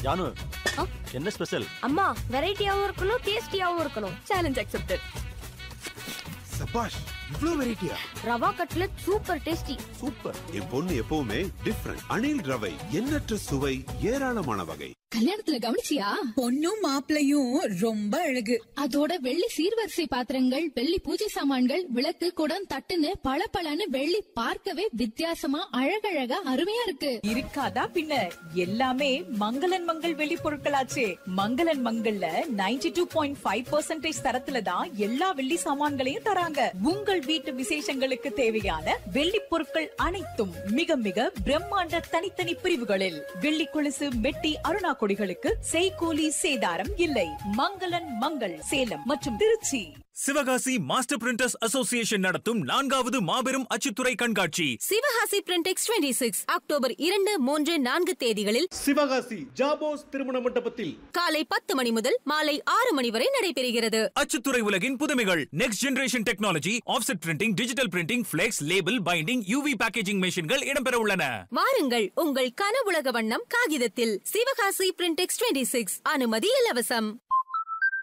ஜானு ஆ? என்ன ஸ்பெஷல் அம்மா வெரைட்டியாவும் இருக்கணும் டேஸ்டியாவும் இருக்கணும் சேலஞ்ச் அக்செப்டட் சபாஷ் இவ்ளோ வெரைட்டியா rava cutlet super tasty super என் பொண்ணு எப்பவுமே டிஃப்ரெண்ட் அணில் ரவை எண்ணற்ற சுவை ஏராளமான வகை கல்யாணத்துல கவனிச்சியா பொண்ணும் மாப்பிளையும் ரொம்ப அழகு அதோட வெள்ளி சீர்வரிசை பாத்திரங்கள் வெள்ளி பூஜை சாமான்கள் விளக்கு குடம் தட்டுன்னு பளபளன்னு வெள்ளி பார்க்கவே வித்தியாசமா அழகழகா அருமையா இருக்கு இருக்காதா பின்ன எல்லாமே மங்களன் மங்கள் வெளி பொருட்களாச்சே மங்களன் மங்கள்ல 92.5% டூ பாயிண்ட் ஃபைவ் தரத்துல தான் எல்லா வெள்ளி சாமான்களையும் தராங்க உங்கள் வீட்டு விசேஷங்களுக்கு தேவையான வெள்ளி பொருட்கள் அனைத்தும் மிக மிக பிரம்மாண்ட தனித்தனி பிரிவுகளில் வெள்ளி கொலுசு மெட்டி அருணா கொடிகளுக்கு செய்கூலி சேதாரம் இல்லை மங்களன் மங்கள் சேலம் மற்றும் Trichy Sivakasi master printers association நடத்தும் நான்காவது மாபெரும் அச்சுத்துறை கண்காட்சி Sivakasi Printex twenty six October இரண்டு மூன்று நான்கு தேதிகளில் சிவகாசி ஜாபோஸ் திருமண மண்டபத்தில் காலை பத்து மணி முதல் மாலை ஆறு மணி வரை நடைபெறுகிறது அச்சுத்துறை உலகின் புதுமைகள் next generation technology offset printing digital printing flex label binding UV packaging மெஷின்கள் இடம்பெற உள்ளன வாருங்கள் உங்கள் கனவுலக வண்ணம் காகிதத்தில் சிவகாசி பிரிண்டெக்ஸ் டுவெண்ட்டி சிக்ஸ் அனுமதி இலவசம்